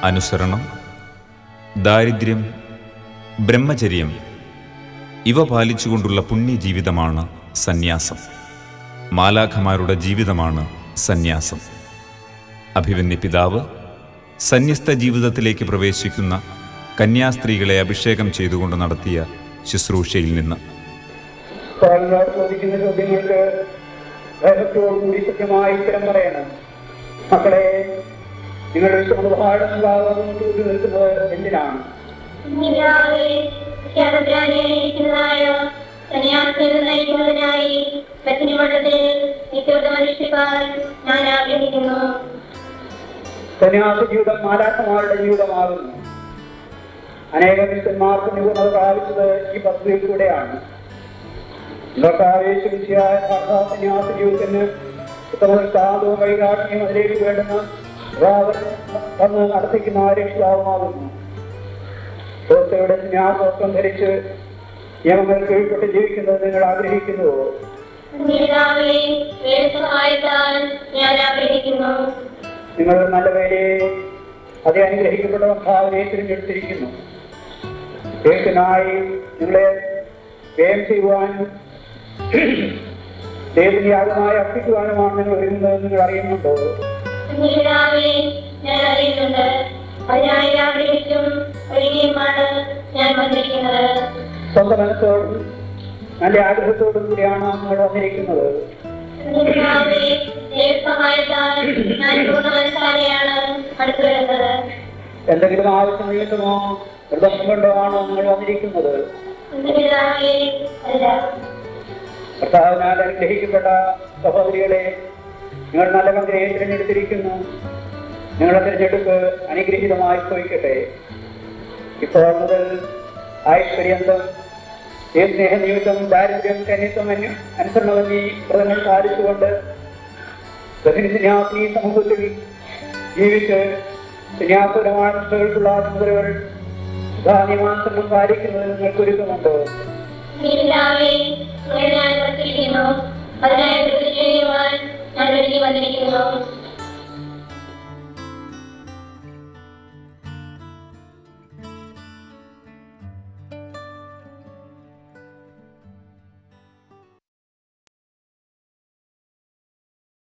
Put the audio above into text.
അനുസരണം ദാരിദ്ര്യം ബ്രഹ്മചര്യം ഇവ പാലിച്ചുകൊണ്ടുള്ള പുണ്യജീവിതമാണ് സന്യാസം മാലാഖമാരുടെ ജീവിതമാണ് സന്യാസം അഭിവന്യ പിതാവ് സന്യസ്ത ജീവിതത്തിലേക്ക് പ്രവേശിക്കുന്ന കന്യാസ്ത്രീകളെ അഭിഷേകം ചെയ്തുകൊണ്ട് നടത്തിയ ശുശ്രൂഷയിൽ നിന്ന് സ്വാമിമാർ ചോദിക്കുന്ന ചോദ്യങ്ങൾക്ക് ധൈര്യത്തോടുകൂടി സത്യമായി ഉത്തരം പറയണം മക്കളെ നിങ്ങളുടെ വിശ്വപാഠം തൂക്കി നിൽക്കുന്നത് എന്തിനാണ് ായ സന്യാസികൾ നയിക്കുന്നതിനായി പത്തിനിമഠത്തിൽ നിത്യവൃതം അനുഷ്ഠിക്കാൻ ഞാൻ ആഗ്രഹിക്കുന്നു സന്യാസ ജീവിതം മാലാഖമാരുടെ ജീവിതമാകുന്നു അനേക മിസ്റ്റന്മാർക്ക് നിപുണത പ്രാപിച്ചത് ഈ പദ്ധതിയിൽ കൂടെയാണ് ഇവർക്ക് ആവേശിച്ചായ സന്യാസ ജീവിതത്തിന് ഉത്തമ സ്ഥാനവും വൈകാട്ടിയും അതിലേക്ക് വേണ്ടുന്ന വന്ന് നടത്തിക്കുന്ന രക്ഷിതാവുമാകുന്നു ദോസ്തയുടെ സന്യാസവസ്ത്രം ധരിച്ച് നിയമങ്ങൾ കീഴ്പ്പെട്ട് ജീവിക്കുന്നത് നിങ്ങൾ ആഗ്രഹിക്കുന്നുവോ പിതാവേ വേണ്ട സഹായത്താൽ ഞാൻ ആഗ്രഹിക്കുന്നു നിങ്ങൾ നല്ല വേലയെ അതി അനുഗ്രഹിക്കപ്പെട്ട ഭാവനയെ തിരഞ്ഞെടുത്തിരിക്കുന്നു ദൈവത്തിനായി നിങ്ങളെ വ്യയം ചെയ്യുവാനും ദൈവത്തിന് യാഗമായി അർപ്പിക്കുവാനുമാണ് നിങ്ങൾ ഒരുങ്ങുന്നത് നിങ്ങൾ അറിയുന്നുണ്ടോ പിതാവേ ഞാൻ അറിയുന്നുണ്ട് അതിനായി ആഗ്രഹിച്ചും ഒരുങ്ങിയുമാണ് ഞാൻ വന്നിരിക്കുന്നത് സ്വന്തം മനസ്സോടും നല്ല ആഗ്രഹത്തോടും കൂടിയാണ് നിങ്ങൾ വന്നിരിക്കുന്നത് പിതാവേ ദൈവസഹായത്താൽ ഞാൻ പൂർണ്ണ മനസ്സാലെയാണ് അടുത്തു വരുന്നത് എന്തെങ്കിലും ആവശ്യം നിമിത്തമോ നിർബന്ധം കൊണ്ടോ ആണോ നിങ്ങൾ വന്നിരിക്കുന്നത് പിതാവേ അല്ല കർത്താവിനാൽ അനുഗ്രഹിക്കപ്പെട്ട സഹോദരികളെ നിങ്ങൾ നല്ല മന്ത്രിയെ തിരഞ്ഞെടുത്തിരിക്കുന്നു നിങ്ങളുടെ തിരഞ്ഞെടുപ്പ് അനുഗ്രഹീതമായി ഭവിക്കട്ടെ ഇപ്പോൾ മുതൽ ആയുഷ്പര്യന്തം ഈ സ്നേഹനിമിത്തം ദാരിദ്ര്യം കന്യത്വം അനു- അനുസരണമന്യേ വ്രതങ്ങൾ പാലിച്ചുകൊണ്ട് സന്യാസി സമൂഹത്തിൽ ജീവിച്ച് സന്യാസപരമായ നിഷ്ഠകൾക്കുള്ള ചുമതലകൾ ധാന്യമാസനം പാലിക്കുന്നതിൽ നിങ്ങൾക്ക് ഒരുക്കമുണ്ടോ പിതാവേ ഞാൻ വർത്തിക്കുന്നു അതിനായി കൃഷി ചെയ്യുവാൻ ഞാൻ ഒരുങ്ങി വന്നിരിക്കുന്നു